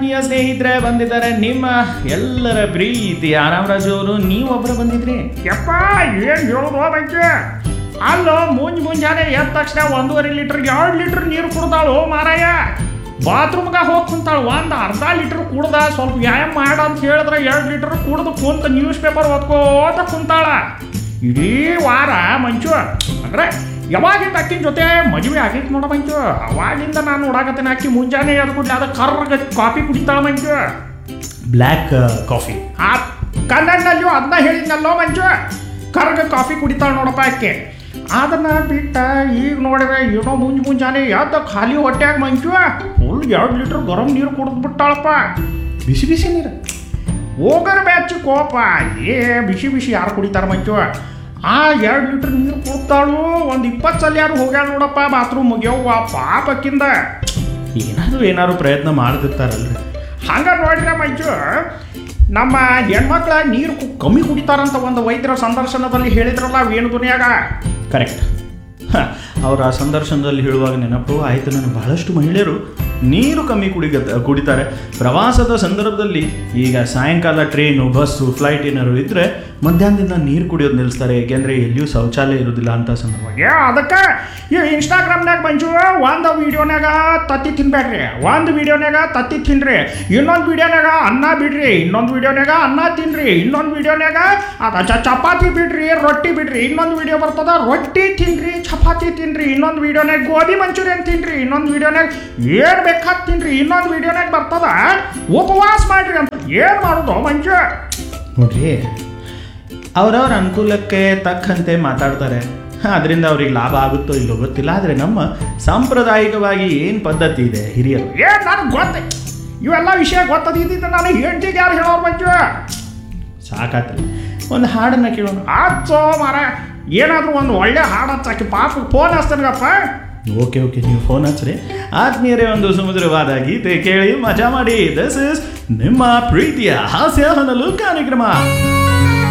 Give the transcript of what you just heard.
ಆತ್ಮೀಯ ಸ್ನೇಹಿತರೆ ಬಂದಿದ್ದಾರೆ ನಿಮ್ಮ ಎಲ್ಲರ ಪ್ರೀತಿ ಆರಾಮರಾಜು ಅವರು ನೀವೊಬ್ಬರು ಬಂದಿದ್ರಿ ಯಪ್ಪ ಏನ್ ಹೇಳೋದು ಮಂಚೆ ಅಲ್ಲೋ ಮುಂಜ್ ಮುಂಜಾನೆ ಎದ್ದ ತಕ್ಷಣ ಒಂದೂವರೆ ಲೀಟರ್ ಎರಡು ಲೀಟರ್ ನೀರು ಕುಡ್ದಾಳು ಮಾರಾಯ ಬಾತ್ರೂಮ್ಗ ಹೋಗಿ ಕುಂತಾಳ ಒಂದು ಅರ್ಧ ಲೀಟರ್ ಕುಡ್ದ ಸ್ವಲ್ಪ ವ್ಯಾಯಾಮ ಮಾಡ ಅಂತ ಹೇಳಿದ್ರೆ ಎರಡು ಲೀಟರ್ ಕುಡ್ದು ಕುಂತ ನ್ಯೂಸ್ ಪೇಪರ್ ಓದ್ಕೋತ ಕುಂತಾಳ ಇಡೀ ವಾರ ಮಂಚು ಅಂದ್ರೆ ಯಾವಾಗಿಂದ ಅಕ್ಕಿನ ಜೊತೆ ಮದುವೆ ಆಗೈತೆ ನೋಡ ಮಂಚು ಅವಾಗಿಂದ ನಾನು ನೋಡಾಕತ್ತೇನೆ ಅಕ್ಕಿ ಮುಂಜಾನೆ ಎದ್ದು ಕೂಡಲೇ ಅದ ಕರ್ರಗ ಕಾಫಿ ಕುಡಿತಾಳ ಮಂಚು ಬ್ಲ್ಯಾಕ್ ಕಾಫಿ ಆ ಕನ್ನಡದಲ್ಲಿಯೂ ಅದನ್ನ ಹೇಳಿದ್ನಲ್ಲೋ ಮಂಜು ಕರ್ಗ ಕಾಫಿ ಕುಡಿತಾಳೆ ನೋಡಪ್ಪ ಆಕೆ ಅದನ್ನ ಬಿಟ್ಟ ಈಗ ನೋಡಿದ್ರೆ ಏನೋ ಮುಂಜ್ ಮುಂಜಾನೆ ಎದ್ದ ಖಾಲಿ ಹೊಟ್ಯಾಗ ಮಂಜು ಫುಲ್ ಎರಡು ಲೀಟರ್ ಗರಂ ನೀರು ಕುಡಿದು ಬಿಟ್ಟಾಳಪ್ಪ ಬಿಸಿ ಬಿಸಿ ನೀರು ಹೋಗರ್ ಬ್ಯಾಚ್ ಕೋಪ ಏ ಬಿಸಿ ಬಿಸಿ ಯಾರು ಕುಡಿತಾರ ಮಂಜು ಆ ಎರಡು ಲೀಟರ್ ನೀರು ಕುಡ್ತಾಳು ಒಂದು ಇಪ್ಪತ್ತು ಸಲ ಯಾರು ಹೋಗ್ಯಾಳ ನೋಡಪ್ಪ ಬಾತ್ರೂಮ್ ಮುಗಿಯವ್ವ ಪಾಪಕ್ಕಿಂದ ಏನಾದ್ರು ಏನಾದ್ರು ಪ್ರಯತ್ನ ಮಾಡ್ತಿರ್ತಾರಲ್ರಿ ಹಂಗ ನೋಡ್ರೆ ಮಂಜು ನಮ್ಮ ಹೆಣ್ಮಕ್ಳ ನೀರು ಕು- ಕಮ್ಮಿ ಕುಡಿತಾರಂತ ಒಂದು ವೈದ್ಯರ ಸಂದರ್ಶನದಲ್ಲಿ ಹೇಳಿದ್ರಲ್ಲ ವೇಣು ದುನಿಯಾಗ ಕರೆಕ್ಟ್ ಅವರ ಆ ಸಂದರ್ಶನದಲ್ಲಿ ಹೇಳುವಾಗ ನೆನಪು ಆಯಿತು ನನಗೆ ಬಹಳಷ್ಟು ಮಹಿಳೆಯರು ನೀರು ಕಮ್ಮಿ ಕುಡಿಗ ಕುಡಿತಾರೆ ಪ್ರವಾಸದ ಸಂದರ್ಭದಲ್ಲಿ ಈಗ ಸಾಯಂಕಾಲ ಟ್ರೈನು ಬಸ್ಸು ಫ್ಲೈಟ್ ಏನಾದ್ರು ಇದ್ದರೆ ಮಧ್ಯಾಹ್ನದಿಂದ ನೀರು ಕುಡಿಯೋದು ನಿಲ್ಲಿಸ್ತಾರೆ ಏಕೆಂದರೆ ಎಲ್ಲಿಯೂ ಶೌಚಾಲಯ ಇರೋದಿಲ್ಲ ಅಂತ ಸಂದರ್ಭ ಏ ಅದಕ್ಕೆ ಈ ಇನ್ಸ್ಟಾಗ್ರಾಮ್ನಾಗ ಮಂಜು ಒಂದು ವಿಡಿಯೋನಾಗ ತತ್ತಿ ತಿನ್ಬೇಡ್ರಿ ಒಂದು ವಿಡಿಯೋನಾಗ ತತ್ತಿ ತಿನ್ರಿ ಇನ್ನೊಂದು ವಿಡಿಯೋನಾಗ ಅನ್ನ ಬಿಡ್ರಿ ಇನ್ನೊಂದು ವಿಡಿಯೋನಾಗ ಅನ್ನ ತಿನ್ರಿ ಇನ್ನೊಂದು ವಿಡಿಯೋನಾಗ ಅದ ಚ- ಚಪಾತಿ ಬಿಡ್ರಿ ರೊಟ್ಟಿ ಬಿಡ್ರಿ ಇನ್ನೊಂದು ವಿಡಿಯೋ ಬರ್ತದ ರೊಟ್ಟಿ ತಿನ್ರಿ ಚಪಾತಿ ತಿನ್ರಿ ಇನ್ನೊಂದು ವಿಡಿಯೋನಾಗ ಗೋಬಿ ಮಂಚೂರಿಯನ್ ತಿನ್ರಿ ಇನ್ನೊಂದು ವಿಡಿಯೋನಾಗ ಏನು ಬೇಕಾದ್ ತಿನ್ರಿ ಇನ್ನೊಂದು ವಿಡಿಯೋನಾಗ ಬರ್ತದ ಉಪವಾಸ ಮಾಡ್ರಿ ಅಂತ ಏನು ಮಾಡೋದು ಮಂಜು ನೋಡ್ರಿ ಅವರವ್ರ ಅನುಕೂಲಕ್ಕೆ ತಕ್ಕಂತೆ ಮಾತಾಡ್ತಾರೆ ಅದರಿಂದ ಅವ್ರಿಗೆ ಲಾಭ ಆಗುತ್ತೋ ಇಲ್ಲೋ ಗೊತ್ತಿಲ್ಲ ಆದರೆ ನಮ್ಮ ಸಾಂಪ್ರದಾಯಿಕವಾಗಿ ಏನು ಪದ್ಧತಿ ಇದೆ ಹಿರಿಯರು ಏ ನನಗೆ ಗೊತ್ತ ಇವೆಲ್ಲ ವಿಷಯ ಗೊತ್ತದಿದ್ದ ನಾನು ಹೆಂಡತಿಗೆ ಯಾರು ಹೇಳೋರು ಮಂಜು ಸಾಕಾತ್ರಿ ಒಂದು ಹಾಡನ್ನು ಕೇಳೋಣ ಆಚೋ ಮಾರ ಏನಾದರೂ ಒಂದು ಒಳ್ಳೆ ಹಾಡು ಹಚ್ಚಾಕಿ ಪಾಪ ಫೋನ್ ಹಚ್ತಾನಗಪ್ಪ ಓಕೆ ಓಕೆ ನೀವು ಫೋನ್ ಹಚ್ಚ್ರಿ ಆತ್ಮೀಯರೇ ಒಂದು ಸುಮಧುರವಾದ ಗೀತೆ ಕೇಳಿ ಮಜಾ ಮಾಡಿ ದಿಸ್ ಇಸ್ ನಿಮ್ಮ ಪ್ರೀತಿಯ ಹಾಸ್ಯ ಹೊನಲು ಕಾರ್ಯಕ್ರಮ